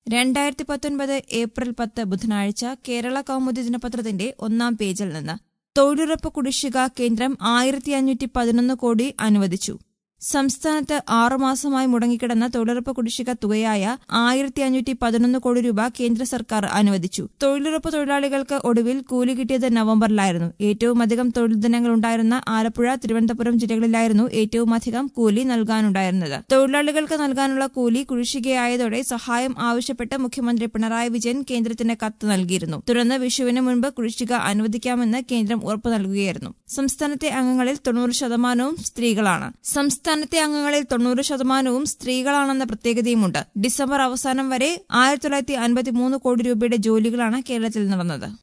രണ്ടായിരത്തി പത്തൊൻപത് ഏപ്രിൽ പത്ത് ബുധനാഴ്ച കേരള കൗമുദി ദിനപത്രത്തിന്റെ ഒന്നാം പേജിൽ നിന്ന് തൊഴിലുറപ്പ് കുടിശ്ശിക കേന്ദ്രം ആയിരത്തി അഞ്ഞൂറ്റി പതിനൊന്ന് കോടി അനുവദിച്ചു സംസ്ഥാനത്ത് ആറുമാസമായി മുടങ്ങിക്കിടന്ന തൊഴിലുറപ്പ് കുടിശ്ശിക തുകയായ ആയിരത്തി അഞ്ഞൂറ്റി പതിനൊന്ന് കോടി രൂപ കേന്ദ്ര സർക്കാർ അനുവദിച്ചു തൊഴിലുറപ്പ് തൊഴിലാളികൾക്ക് ഒടുവിൽ കൂലി കിട്ടിയത് നവംബറിലായിരുന്നു ഏറ്റവും അധികം തൊഴിൽ ദിനങ്ങൾ ഉണ്ടായിരുന്ന ആലപ്പുഴ തിരുവനന്തപുരം ജില്ലകളിലായിരുന്നു ഏറ്റവും അധികം കൂലി നൽകാനുണ്ടായിരുന്നത് തൊഴിലാളികൾക്ക് നൽകാനുള്ള കൂലി കുടിശ്ശികയായതോടെ സഹായം ആവശ്യപ്പെട്ട് മുഖ്യമന്ത്രി പിണറായി വിജയൻ കേന്ദ്രത്തിന് കത്ത് നൽകിയിരുന്നു തുടർന്ന് വിഷുവിന് മുൻപ് കുടിശ്ശിക അനുവദിക്കാമെന്ന് കേന്ദ്രം ഉറപ്പു നൽകുകയായിരുന്നു സംസ്ഥാനത്തെ അംഗങ്ങളിൽ തൊണ്ണൂറ് ശതമാനവും സ്ത്രീകളാണ് സംസ്ഥാനത്തെ അംഗങ്ങളിൽ തൊണ്ണൂറ് ശതമാനവും സ്ത്രീകളാണെന്ന പ്രത്യേകതയുമുണ്ട് ഡിസംബർ അവസാനം വരെ ആയിരത്തി തൊള്ളായിരത്തി അൻപത്തിമൂന്ന് കോടി രൂപയുടെ ജോലികളാണ് കേരളത്തിൽ നടന്നത്